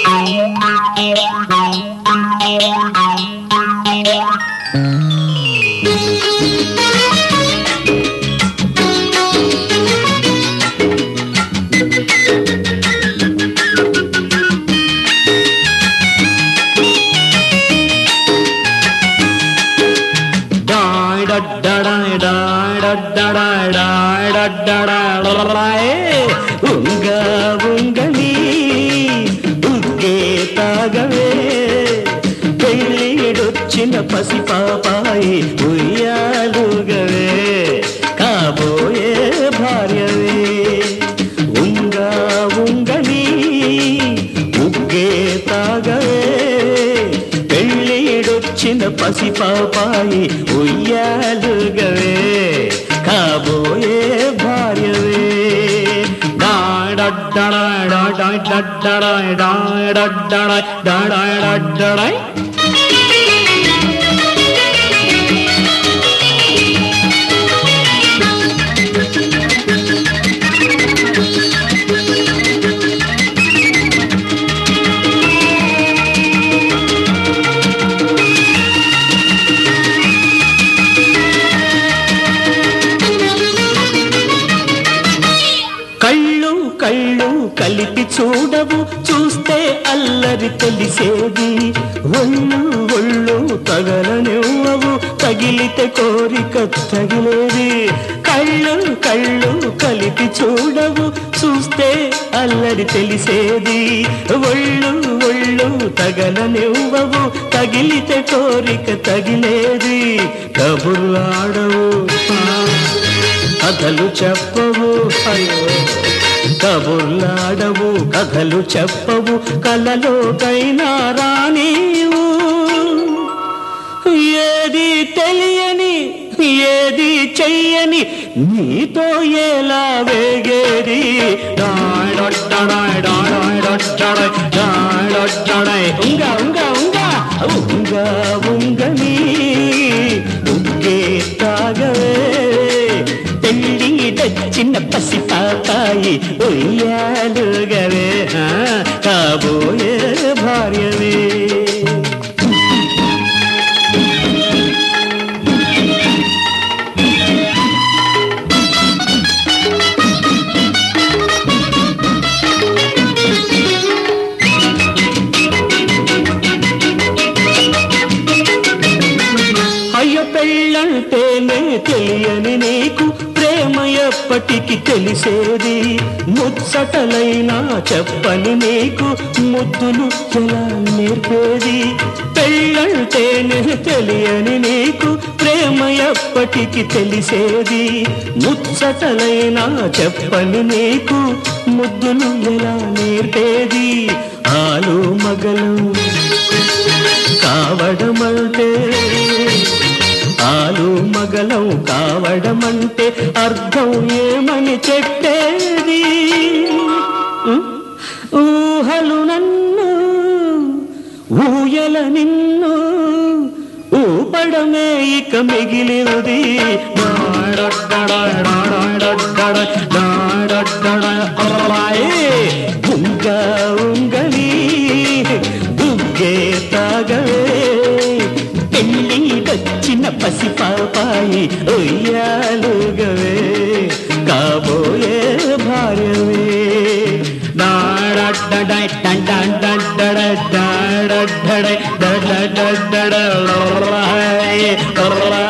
Die డడ్డడాయ్ డాయ్ డడ్డడాయ్ డాయ్ డడ్డడాయ్ ఉంగ ఉంగని ఉగ్గే తాగవే పెళ్ళిడొచ్చిన పసిపాపాయి ఉయ్యాలుగవే కాబోయే భార్యవే ఉంగ ఉంగని ఉగ్గే తాగవే పెళ్ళిడొచ్చిన పసిపాపాయి ఉయ్యాలుగవే కాబోయే భార్యవే డాడడ్డడాయ్ డాడాయ్ డడ్డడాయ్ డాడడ్డడాయ్ డాడాయ్ డడ్డడాయ్ కళ్ళు కళ్ళు కలిపి చూడవు చూస్తే అల్లరి తెలిసేది ఒళ్ళు ఒళ్ళు తగలనివ్వవు తగిలితే కోరిక తగిలేది కళ్ళు కళ్ళు కలిపి చూడవు చూస్తే అల్లరి తెలిసేది ఒళ్ళు ఒళ్ళు తగలనివ్వవు తగిలితే కోరిక తగిలేది కబుర్లాడవు కథలు చెప్పవు అయ్యో కబుర్లాడవు కథలు చెప్పవు కలలోకైనా రానీవు ఏది తెలియని ఏది చెయ్యని నీతో ఎలా వేగేది డాయ్ డొట్టడాయ్ డాయ్ డొట్టడాయ్ డాయ్ డొట్టడాయ్ ఉంగ ఉంగ ఉంగ ఉంగ ఉంగని ఉగ్గే తాగవే పెళ్ళి చిన్న పసి పాపాయి ఉయ్యాలుగవే ఆ, కాబోయే భార్యవే అయ్య పెళ్ళంటేనే తెలియని నీకు ప్రేమ ఎప్పటికి తెలిసేది ముచ్చటలైనా చెప్పని నీకు ముద్దులు ఎలా నేర్పేది పెళ్ళంటేనే తెలియని నీకు ప్రేమ ఎప్పటికి తెలిసేది ముచ్చటలైనా చెప్పని నీకు ముద్దులు ఎలా నేర్పేది ఆలు మగలు కావడమంటే ఆలు మగలం కావడమంటే అర్థం ఏమని చెప్పేది ఉం? ఊహలు నన్ను ఊయల నిన్ను ఊపడమే ఇక మిగిలినది ఉంగ ఉంగని దుగ్గే తాగవే పెళ్ళికొచ్చిన పసి పాపాయి ఉయ్యాలుగవే కాబోయే భార్యవే డాడడ్డడై డండండడడై డాడడ్డడై డడడడడడై